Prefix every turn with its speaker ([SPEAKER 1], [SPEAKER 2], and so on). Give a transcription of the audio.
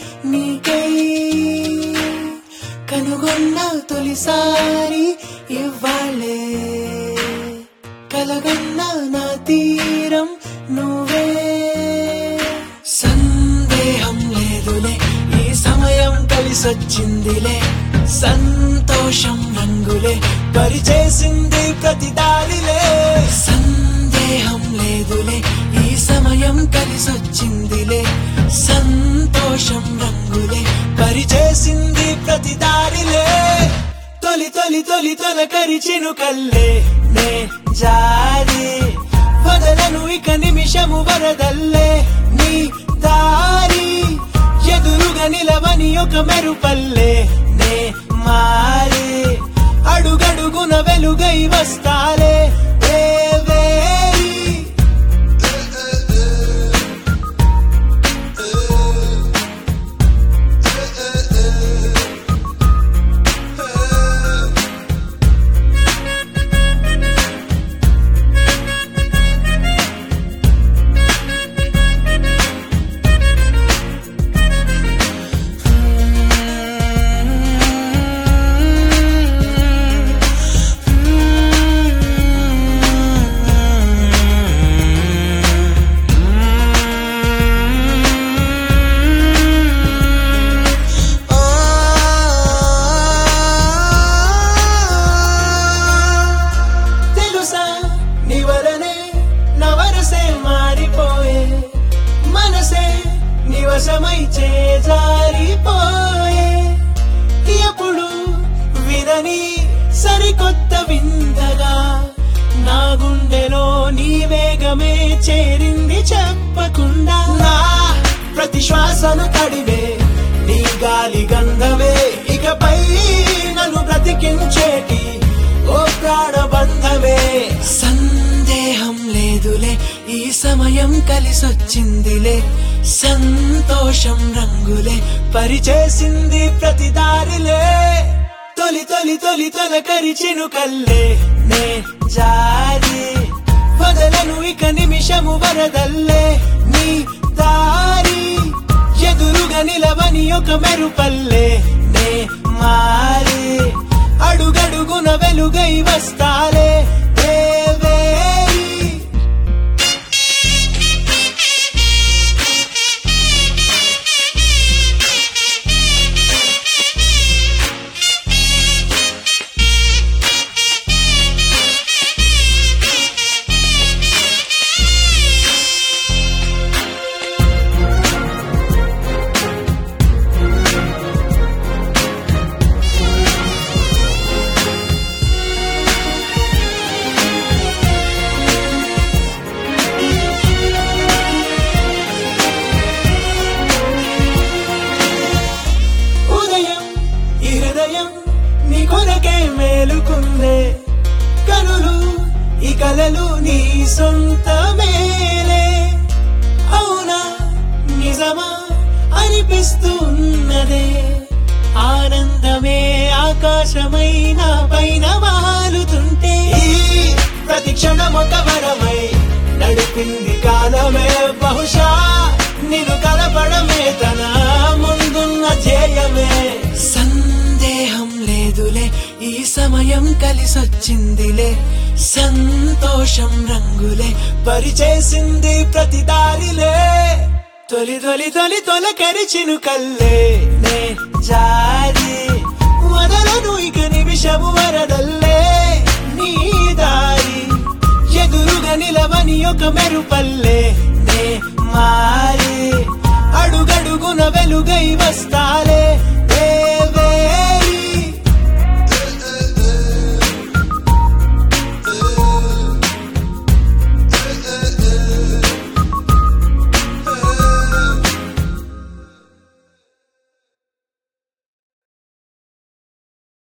[SPEAKER 1] నీకై కనుగొన్న తొలిసారి ఇవ్వాలే కలగన్న నా తీరం నువ్వే సందేహం లేదులే ఈ సమయం కలిసొచ్చిందిలే సంతోషం రంగులే పరిచేసింది ప్రతి దారిలే సందేహం లేదులే ఈ సమయం కలిసొచ్చిందిలే సంతోషం రంగులే పరిచేసింది ప్రతి దారిలే తొలి తొలి తొలి తొలకరి చినుకల్లే నే జారి వదలను ఇక నిమిషము వరదల్లే నీ దారి ఎదురుగా నిలవని ఒక మెరుపల్లే నే మారి అడుగడుగున వెలుగై వస్తాలే దేవేరి తెలుసా నీ వలనే నవరసే మారిపోయే మనసే నివసమై చేజారిపోయే ఎప్పుడు వినని సరికొత్త విందగా నా గుండెలో నీ వేగమే చేరింది చెప్పకుండా నా ప్రతి శ్వాసను తడివే నీ గాలి గంధమే ఇకపై నన్ను బ్రతికించేటి ఓ ప్రాణబంధమే సందేహం లేదులే ఈ సమయం కలిసొచ్చిందిలే సంతోషం రంగులే పరిచేసింది ప్రతి దారిలే తొలి తొలి తొలి తొలకరి చినుకల్లే నే జారి వదలను ఇక నిమిషము వరదల్లే నీ దారి ఎదురుగా నిలవని ఒక మెరుపల్లే నే మారి అడుగడుగున వెలుగై వస్తాలే దేవేరి ఉదయం ఈ హృదయం నీ కొరకే మేలుకుందే కనులు ఈ కలలు నీ సొంతమేలే అవునా నిజమా అనిపిస్తున్నదే ఆనందమే ఆకాశమైన పైన వాలుతుంటే ఈ ప్రతి క్షణం ఒక వరమై నడిపింది కాలమే బహుశా నిన్ను కలపడమే తన ముందున్న ధ్యేయమే సందేహం లేదులే ఈ సమయం కలిసొచ్చిందిలే సంతోషం రంగులే పరిచేసింది ప్రతి దారిలే తొలి తొలి తొలి తొలకరి చినుకల్లే నే జారి వదలను ఇక నిమిషము వరదల్లే నీ దారి ఎదురుగా నిలవని ఒక మెరుపల్లే నే మారి అడుగడుగున వెలుగై వస్తాలే